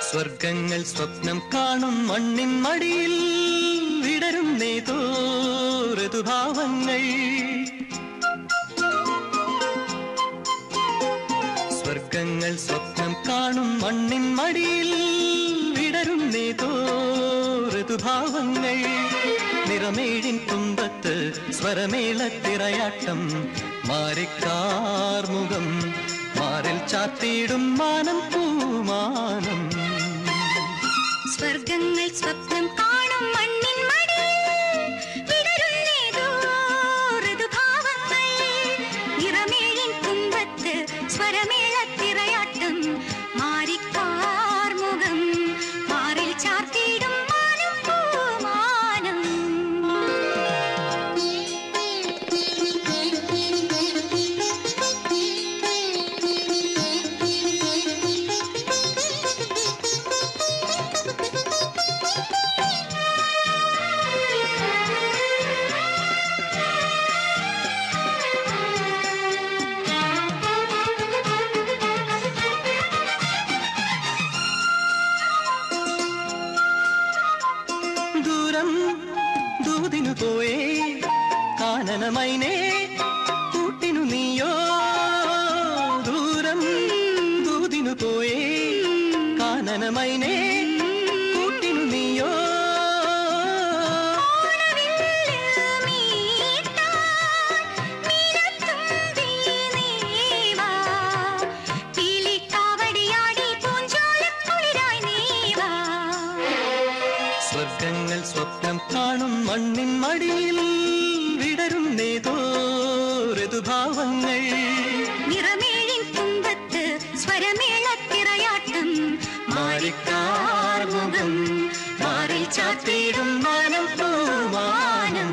സ്വർഗങ്ങൾ സ്വപ്നം കാണും മണ്ണിൻ മടിയിൽ വിടരുന്നേതോ ഋതുഭാവങ്ങൾ സ്വർഗങ്ങൾ സ്വപ്നം കാണും മണ്ണിൻ മടിയിൽ വിടരുന്നേതോ ഋതുഭാവങ്ങൾ നിറമേഴിൻ തുമ്പത്ത് സ്വരമേളത്തിറയാട്ടം മാറിക്കാർമുഖം മാറിൽ ചാത്തിയിടും മാനം പൂമാനം സ്വർഗങ്ങൾ സ്വപ്നം കാണും മണ്ണിൻ മടിയിൽ വിടരുന്നേതോ ഋതുഭാവങ്ങൾ നിറമേഴിൻ തുമ്പത്ത് സ്വരമേളത്തിറയാട്ടം മാറിക്കാർമുഖം മാറിൽ ചാർത്തിയിടും മാനം പൂമാനം ദൂരം ദൂതിനു പോയേ കാനനമൈനേ കൂട്ടിനു നീയോ ദൂരം ദൂതിനു പോയേ കാനനമൈനേ കൂട്ടിനു നീയോ സ്വർഗങ്ങൾ സ്വപ്നം കാണും മണ്ണിൻ മടിയിൽ വിടരുന്നേതോ ഋതുഭാവങ്ങൾ മാറിക്കാർമുഖം മാറിൽ ചാത്തിയിടും മാനം പൂമാനം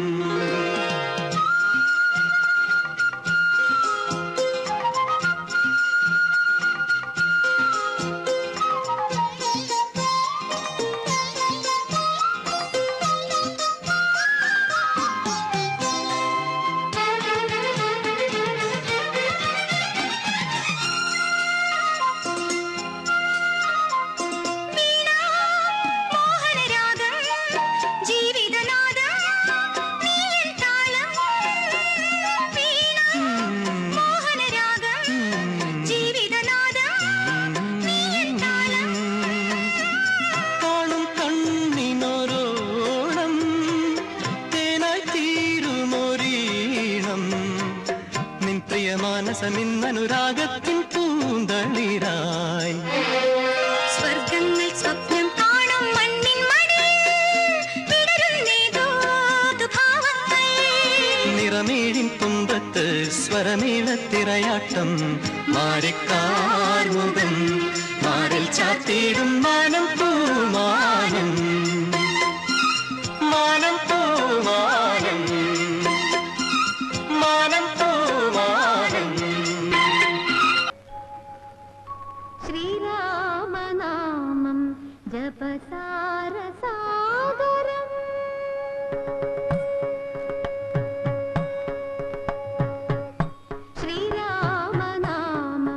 കാണും കണ്ണിനൊരോണം തേനായി തീരുമൊരീണം നിൻ പ്രിയ മാനസമിന്നനുരാഗത്തിൻ പൂന്തളിരായി സ്വർഗങ്ങൾ സ്വപ്നം കാണും മണ്ണിൻ മടിയിൽ വിടരുന്നേതോ ഭാവങ്ങൾ നിറമേഴിൻ തുമ്പത്ത് സ്വരമേളത്തിറയാട്ടം മാറിക്കാർമുഖം മാറിൽ ചാത്തിയിടും മാനം പൂമാനം മാനം പൂമാനം മാനം പൂമാനം ശ്രീരാമനാമം ജപസാരസാഗരം ശ്രീരാമനാമം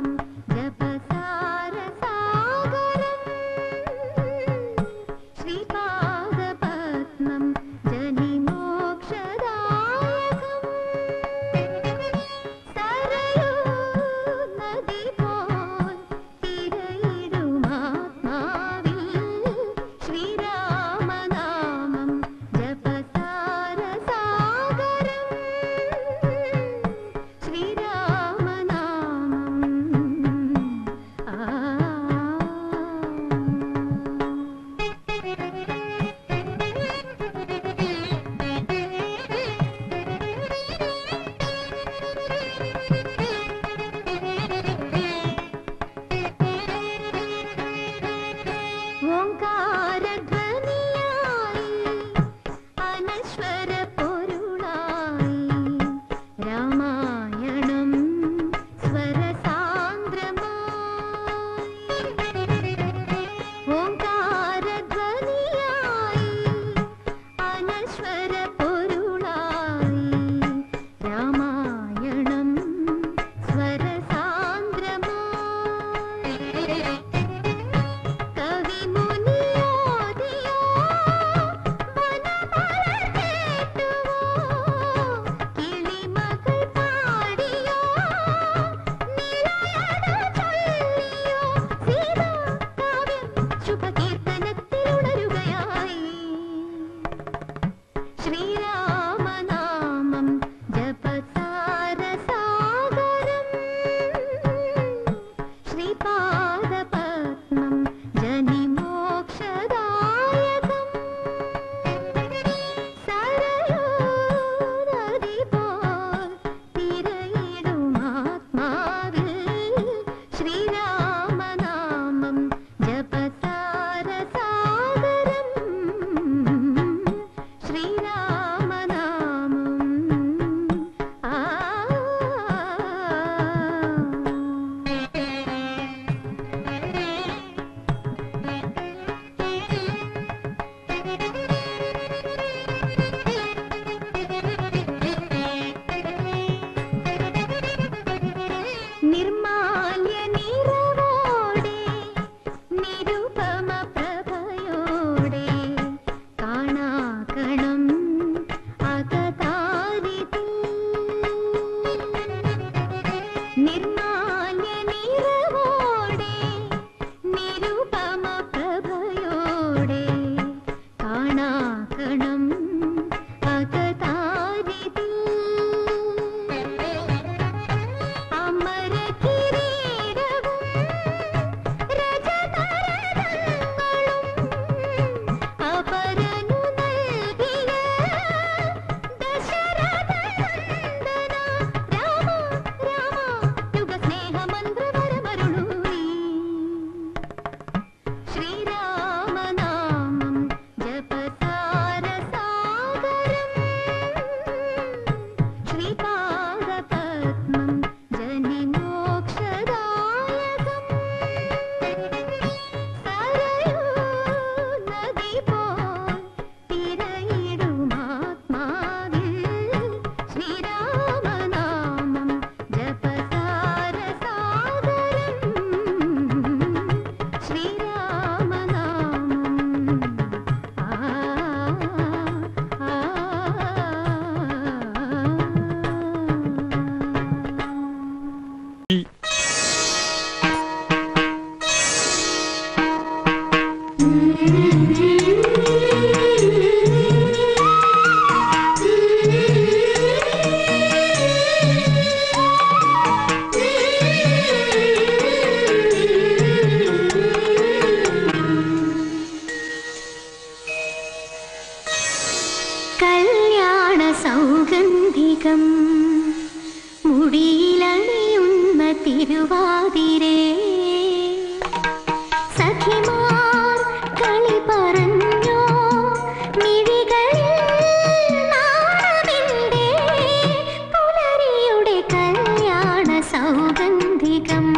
ജപസാരസാഗരം ശ്രീപാദപത്മം ജനിമോക്ഷദായകം സരയൂ നദി പോൽ തിരയിടുമാത്മാവിൽ ശ്രീരാമനാമം ജപസാരസാഗരം ശ്രീരാമനാമം ഓങ്കാരധ്വനിയായി അനശ്വര പൊരുളായി രാമായണം സ്വരസാന്ദ്രമായി ഓങ്കാരധ്വനിയായി അനശ്വര പൊരുളായി രാമായണം സ്വരസാന്ദ്രമായി കല്യാണ സൗഗന്ധികം മുടിയിലണിയുന്ന തിരുവാതിരേ സഖിമാർ കളി പറഞ്ഞോ മിഴികളിൽ നാണമെന്തേ പുലരിയുടെ കല്യാണ സൗഗന്ധികം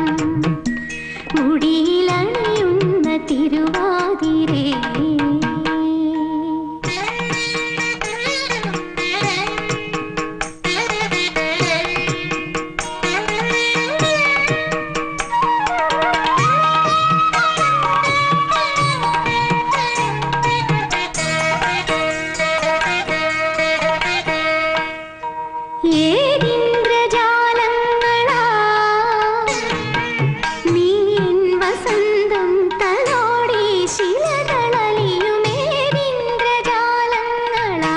മുടിയിലണിയുന്ന തിരുവാതിരേ ഏരിന്ദ്രജാലങ്ങളാ നീ എൻ വസന്തം തലോടി ശിലകളലിയുമേരിന്ദ്രജാലങ്ങളാ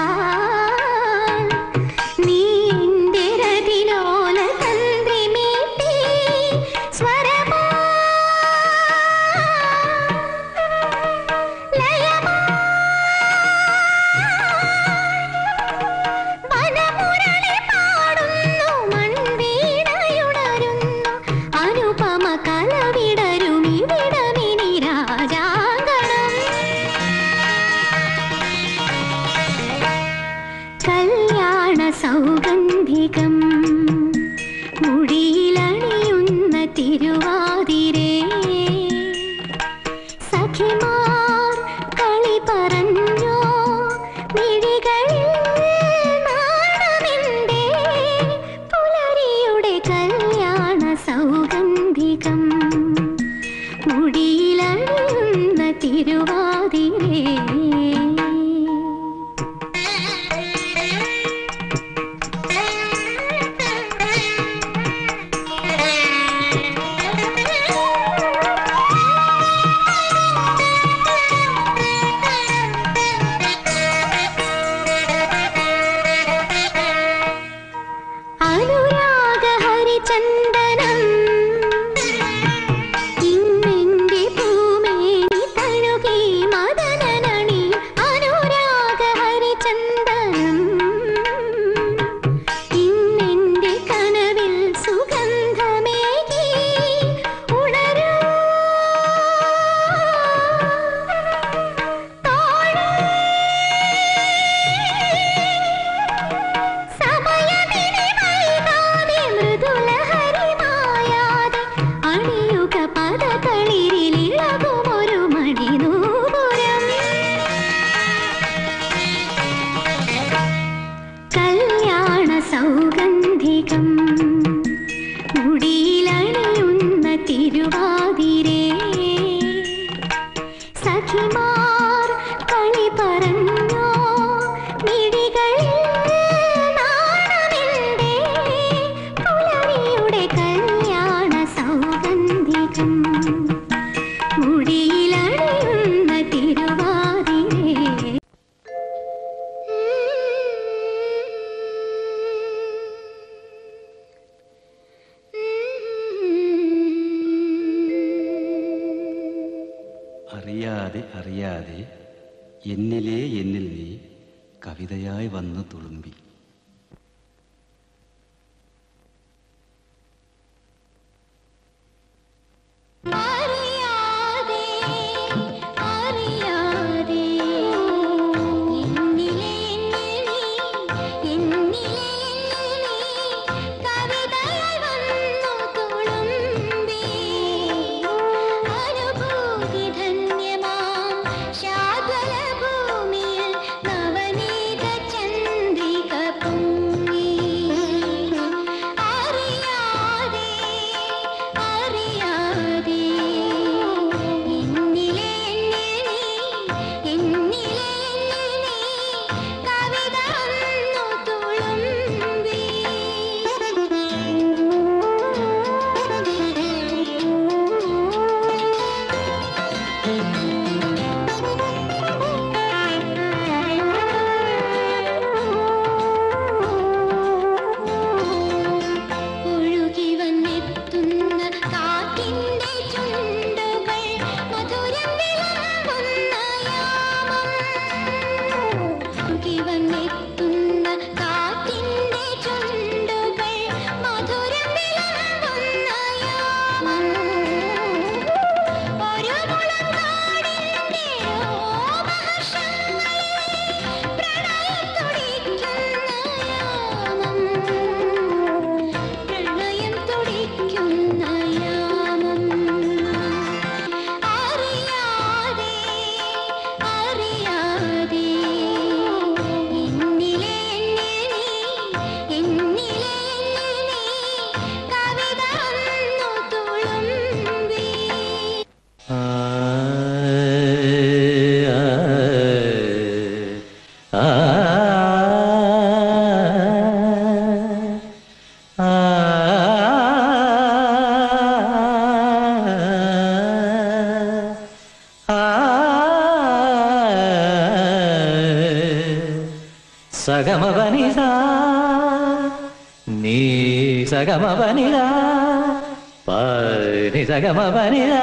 നീ എൻ്റെ രതിലോല തന്ത്രി മീട്ടി സ്വരമാ ലയമാ വനമുരളി പാടുന്നു മൺവീണയുണരുന്നു അനുപമ കലവിടരുമിവിടമിനി രാജാങ്കണം കല്യാണ സൗഗന്ധികം മുടിയിലണിയുന്ന തിരുവാതിരേ സഖിമാർ കളി പറഞ്ഞോ മിഴികളിൽ നാണമെന്തേ പുലരിയുടെ കല്യാണ സൗഗന്ധികം മുടിയിലണിയുന്ന തിരുവാതിരേ അനുരാഗ ഹരിചന്ദനം ഇന്നെന്റെ പൂമേനി തഴുകി മദനനണി അനുരാഗ ഹരിചന്ദനം ഇന്നെന്റെ കനവിൽ സുഗന്ധമേകി ഉണരൂ താഴെ സമയമിനി വൈകാതെ മൃദുലഹരിമായാതെ അണിയുക പദതളിരിലിളകുമൊരു മണിനൂപുരം കല്യാണ സൗഗന്ധികം മുടിയിലണിയുന്ന തിരുവാതിരേ സഖിമാർ കളി പറഞ്ഞോ മിഴികളിൽ നാണമെന്തേ പുലരിയുടെ കല്യാണ സൗഗന്ധികം മുടിയിലണിയുന്ന തിരുവാതിരേ അറിയാതെ അറിയാതെ എന്നിലേ എന്നിൽ നീ കവിതയായി വന്ന് തുളുമ്പി അറിയാതെ അറിയാതെ എന്നിലെ എന്നിൽ നീ എന്നിലെ എന്നിൽ നീ കവിതയായി വന്നു തുളുമ്പി അനുഭൂതി ധന്യമാം ശാദ്വല ഭൂമിയിൽ നവനീത ചന്ദ്രിക സഗമ വനിത നീ സഗമ വനിത പനി സഗമ വനിത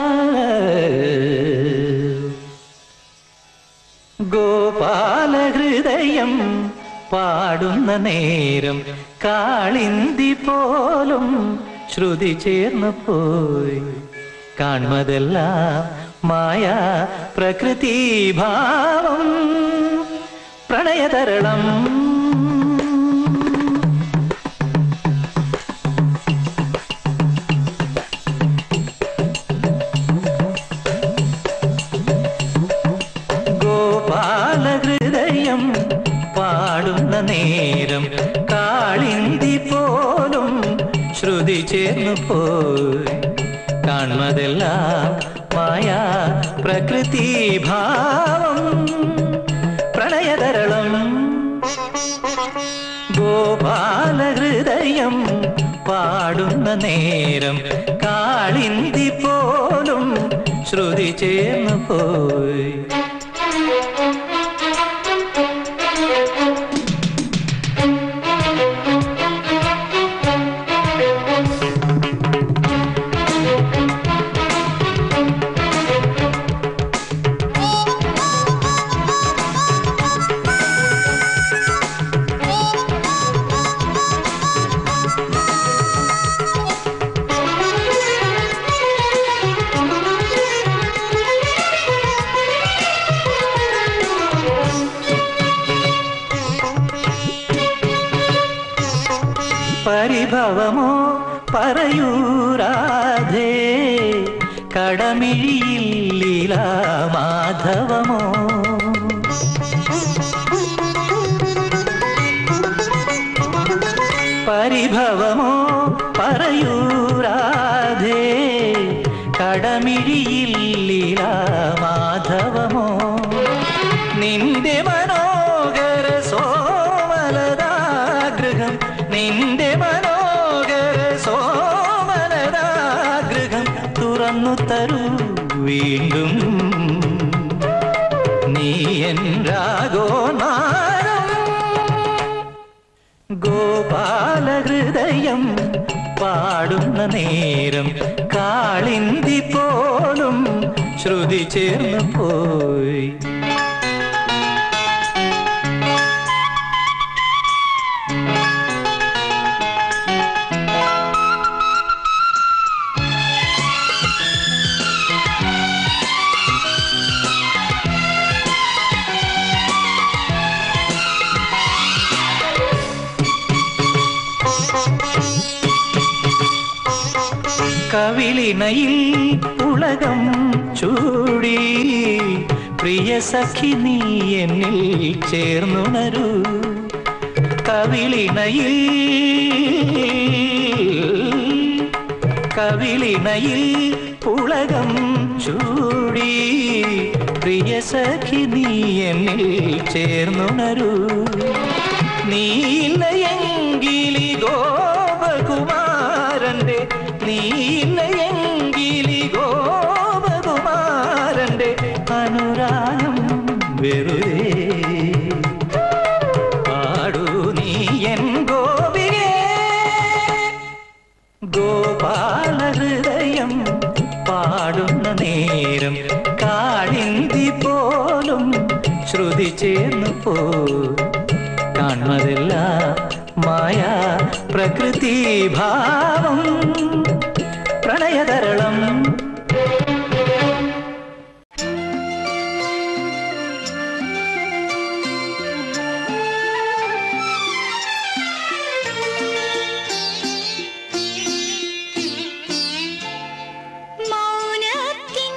ഗോപാലഹൃദയം പാടുന്ന നേരം കാളിന്തി പോലും ശ്രുതി ചേർന്നു പോയി കാൺമതെല്ലാം മായ പ്രകൃതി ഭാവം പ്രണയതരളം ഗോപാലഹൃദയം പാടുന്ന നേരം കാളിന്തി പോലും ശ്രുതി ചേർന്നു പോയി കാൺമതെല്ലാം മായ പ്രകൃതി ഭാവം പ്രണയതരളം ഗോപാലഹൃദയം പാടുന്ന നേരം കാളിന്തി പോലും ശ്രുതി ചേർന്നു പോയി പരിഭവമോ പറയൂരാധേ കടമിഴിയില്ല മാധവമോ പരിഭവമോ പറയൂരാധേ കടമിഴിയില്ല മാധവമോ നിന്റെ മനോഹര സോമലതാഗൃഹം നിന്റെ മനോഹര സോമലതാഗൃഹം തുറന്നു തരൂ വീണ്ടും നീ എൻ രാഗോ നാരം ഗോപാലഹൃദയം പാടുന്ന നേരം കാളിന്തി പോലും ശ്രുതി ചേർന്നു പോയി കവിളിണയിൽ ഉലകം ചൂടി പ്രിയ സഖി നീ എന്നിൽ ചേർന്നുണരൂ കവിളിണയിൽ കവിളിണയിൽ ഉലകം ചൂടി പ്രിയ സഖി നീ എന്നിൽ ചേർന്നുണരൂ നീലയെങ്കിലി ഗോപകുമാരന്റെ നീലയെങ്കിലി ഗോപകുമാരന്റെ അനുരാഗം വെറുതെ പാടൂ നീ എൻ ഗോപികേ ഗോപാലഹൃദയം പാടുന്ന നേരം കാളിന്തി പോലും ശ്രുതി ചേർന്നു പോ കാണുന്നതല്ല മായ പ്രകൃതി ഭാവം പ്രണയതരളം മൗനത്തിൻ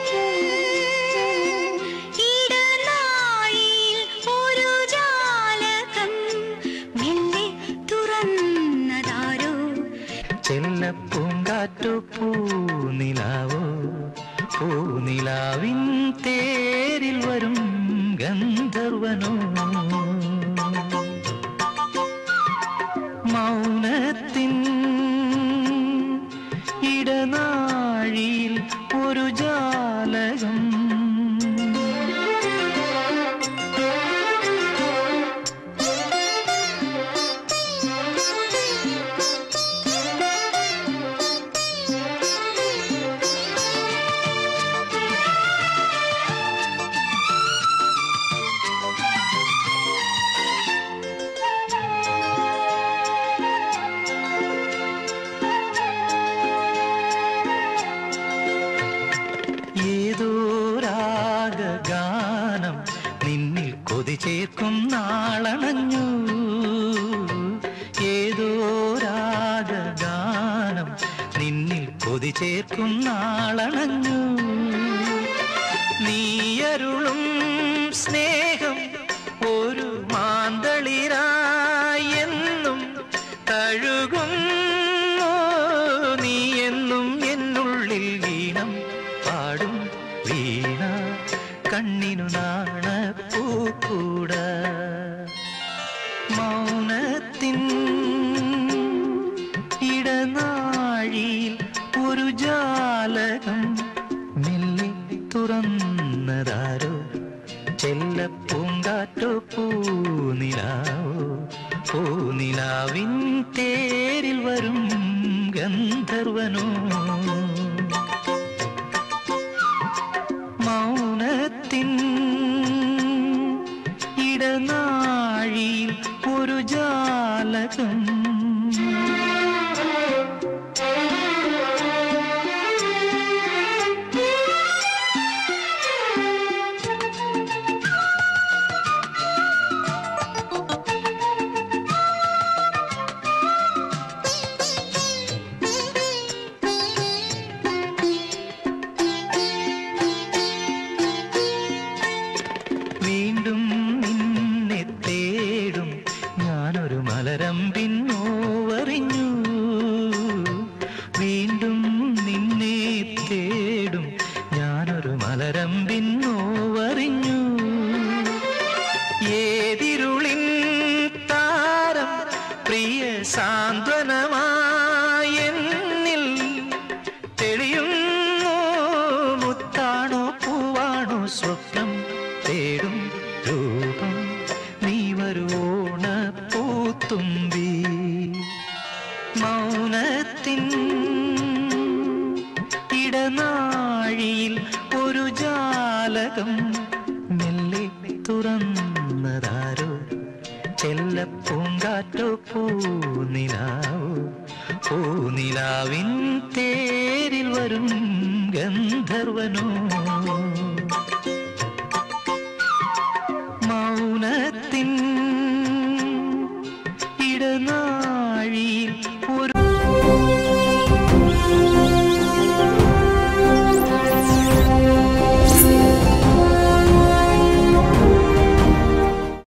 ഇടനാഴിയിൽ ഒരു ജാലകം മെല്ലെ തുറന്നതാരോ ചെല്ലപ്പൂങ്കാറ്റു പൂനിലാവോ പൂനിലാവിൻ തേരിൽ വരും ഗന്ധർവനോ മൗനത്തിൻ ഇടനാഴിയിൽ ഒരു ജാലകം കൊതി ചേർക്കും നാളണഞ്ഞു ഏതോ രാഗഗാനം നിന്നിൽ കൊതി ചേർക്കും നാളണഞ്ഞു നീയരുളും സ്നേഹം ഒരു മാന്തളിരായി എന്നും തഴുകുന്നു നീ എന്നും എന്നുള്ളിൽ വീണം പാടും വീണ കണ്ണിനു നാണ പൂക്കൂട മൗനത്തിൻ ഇടനാഴിയിൽ ഒരു ജാലകം മെല്ലെ തുറന്നതാരോ ചെല്ല പൂങ്കാറ്റോ പൂനിലാവോ പൂനിലാവിൻ തേരിൽ വരും ഗന്ധർവനോ മൗനത്തിൻ ഇടനാഴിയിൽ ഒരു ജാലകം വീണ്ടും നിന്നെ തേടും ഞാനൊരു മലരമ്പിൻ നോവറിഞ്ഞു വീണ്ടും നിന്നെ തേടും ഞാനൊരു മലരമ്പിൻ നോവറിഞ്ഞു ഏതിരുളിൻ താരം പ്രിയ സാന്ത്വനമായെന്നിൽ തെളിയുന്നു മുത്താണോ പൂവാണോ സ്വപ്നം തേടും രൂപം നീ വരുവോണ പൂത്തുമ്പി മൗനത്തിൻ ഇടനാഴിയിൽ ഒരു ജാലകം മെല്ലെ തുറന്നതാരോ ചെല്ല പൂങ്കാറ്റോ പൂനിലാവോ പൂനിലാവിൻ തേരിൽ വരും ഗന്ധർവനോ